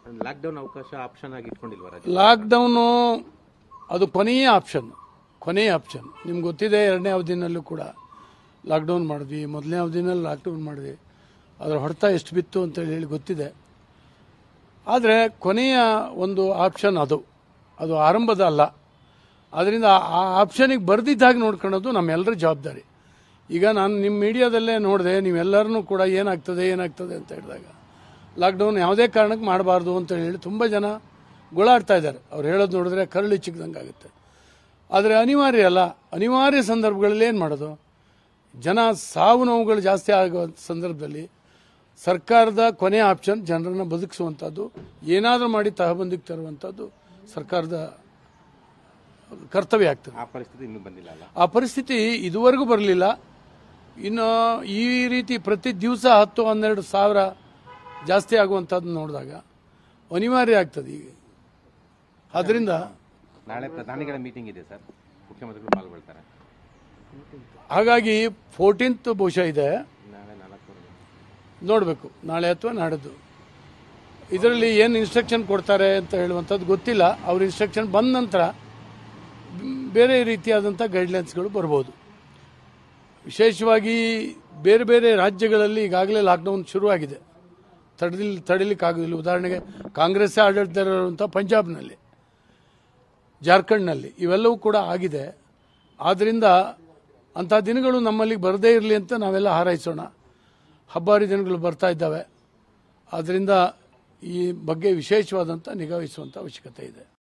lockdown ಅವಕಾಶ option ಆಗಿ ಇಟ್ಕೊಂಡಿಲ್ವಾ ರಾಜ್ಯ ಲಾಕ್ಡೌನು ಅದು ಕೊನೆಯ ಆಪ್ಷನ್ ಕೊನೆಯ ಆಪ್ಷನ್ ನಿಮ್ಗೆ ಗೊತ್ತಿದೆ ಎರಡನೇ ಅವಧಿನಲ್ಲೂ ಕೂಡ ಲಾಕ್ಡೌನ್ ಮಾಡಿದ್ವಿ ಮೊದಲನೇ ಅವಧಿನಲ್ಲಿ ಲಾಕ್ಡೌನ್ ಮಾಡಿದ್ವಿ ಅದರ ಹೊಡೆತ ಎಷ್ಟು ಬಿತ್ತು ಅಂತ ಹೇಳಿ ಗೊತ್ತಿದೆ ಆದರೆ ಕೊನೆಯ ಒಂದು ಆಪ್ಷನ್ ಅದು ಅದು ಆರಂಭದ ಅಲ್ಲ ಅದರಿಂದ ಆ ಆಪ್ಷನಿಗೆ ಬರ್ದಿದ್ದಾಗ ನೋಡ್ಕೊಳ್ಳೋದು ನಮ್ಮೆಲ್ಲರ ಜವಾಬ್ದಾರಿ ಈಗ ನಾನು ನಿಮ್ಮ ಮೀಡಿಯಾದಲ್ಲೇ ನೋಡಿದೆ ನೀವೆಲ್ಲರನ್ನೂ ಕೂಡ ಏನಾಗ್ತದೆ ಏನಾಗ್ತದೆ ಅಂತ ಹೇಳಿದಾಗ ಲಾಕ್ಡೌನ್ ಯಾವುದೇ ಕಾರಣಕ್ಕೆ ಮಾಡಬಾರ್ದು ಅಂತ ಹೇಳಿ ತುಂಬ ಜನ ಗೋಳಾಡ್ತಾ ಇದ್ದಾರೆ ಅವ್ರು ಹೇಳೋದು ನೋಡಿದ್ರೆ ಕರಳು ಚಿಕ್ಕದಂಗೆ ಆಗುತ್ತೆ ಆದರೆ ಅನಿವಾರ್ಯ ಅಲ್ಲ ಅನಿವಾರ್ಯ ಸಂದರ್ಭಗಳಲ್ಲಿ ಏನು ಮಾಡೋದು ಜನ ಸಾವು ನೋವುಗಳು ಜಾಸ್ತಿ ಆಗೋ ಸಂದರ್ಭದಲ್ಲಿ ಸರ್ಕಾರದ ಕೊನೆಯ ಆಪ್ಷನ್ ಜನರನ್ನು ಬದುಕಿಸುವಂಥದ್ದು ಏನಾದರೂ ಮಾಡಿ ತಹಬಂದಿಗೆ ತರುವಂಥದ್ದು ಸರ್ಕಾರದ ಕರ್ತವ್ಯ ಆಗ್ತದೆ ಆ ಪರಿಸ್ಥಿತಿ ಇನ್ನೂ ಬಂದಿಲ್ಲ ಅಲ್ಲ ಆ ಪರಿಸ್ಥಿತಿ ಇದುವರೆಗೂ ಬರಲಿಲ್ಲ ಇನ್ನು ಈ ರೀತಿ ಪ್ರತಿ ದಿವಸ ಹತ್ತು ಹನ್ನೆರಡು ಸಾವಿರ ಜಾಸ್ತಿ ಆಗುವಂಥದ್ದು ನೋಡಿದಾಗ ಅನಿವಾರ್ಯ ಆಗ್ತದೆ ಈಗ ಅದರಿಂದ ನಾಳೆ ಪ್ರಧಾನಿಗಳ ಮೀಟಿಂಗ್ ಇದೆ ಸರ್ ಮುಖ್ಯಮಂತ್ರಿಗಳು ಪಾಲ್ಗೊಳ್ತಾರೆ ಹಾಗಾಗಿ ಫೋರ್ಟೀನ್ತ್ ಬಹುಶಃ ಇದೆ ನಾಳೆ ನಾಲ್ಕೂವರೆಗೆ ನೋಡಬೇಕು ನಾಳೆ ಅಥವಾ ನಾಡಿದ್ದು ಇದರಲ್ಲಿ ಏನು ಇನ್ಸ್ಟ್ರಕ್ಷನ್ ಕೊಡ್ತಾರೆ ಅಂತ ಹೇಳುವಂಥದ್ದು ಗೊತ್ತಿಲ್ಲ ಅವ್ರ ಇನ್ಸ್ಟ್ರಕ್ಷನ್ ಬಂದ ನಂತರ ಮ್, ಬೇರೆ ರೀತಿಯಾದಂಥ ಗೈಡ್ಲೈನ್ಸ್ಗಳು ಬರ್ಬೋದು ವಿಶೇಷವಾಗಿ ಬೇರೆ ಬೇರೆ ರಾಜ್ಯಗಳಲ್ಲಿ ಈಗಾಗಲೇ ಲಾಕ್ಡೌನ್ ಶುರುವಾಗಿದೆ ತಡೆದಿಲ್ ತಡಿಲಿಕ್ಕಾಗೋದಿಲ್ಲ ಉದಾಹರಣೆಗೆ ಕಾಂಗ್ರೆಸ್ ಆಡಳಿತರುವಂಥ ಪಂಜಾಬ್ನಲ್ಲಿ ಜಾರ್ಖಂಡ್ನಲ್ಲಿ ಇವೆಲ್ಲವೂ ಕೂಡ ಆಗಿದೆ ಆದ್ದರಿಂದ ಅಂಥ ದಿನಗಳು ನಮ್ಮಲ್ಲಿ ಬರದೇ ಇರಲಿ ಅಂತ ನಾವೆಲ್ಲ ಹಾರೈಸೋಣ ಹಬ್ಬಾರಿ ದಿನಗಳು ಬರ್ತಾ ಇದ್ದಾವೆ ಆದ್ದರಿಂದ ಈ ಬಗ್ಗೆ ವಿಶೇಷವಾದಂಥ ನಿಗಾ ವಹಿಸುವಂಥ ಅವಶ್ಯಕತೆ ಇದೆ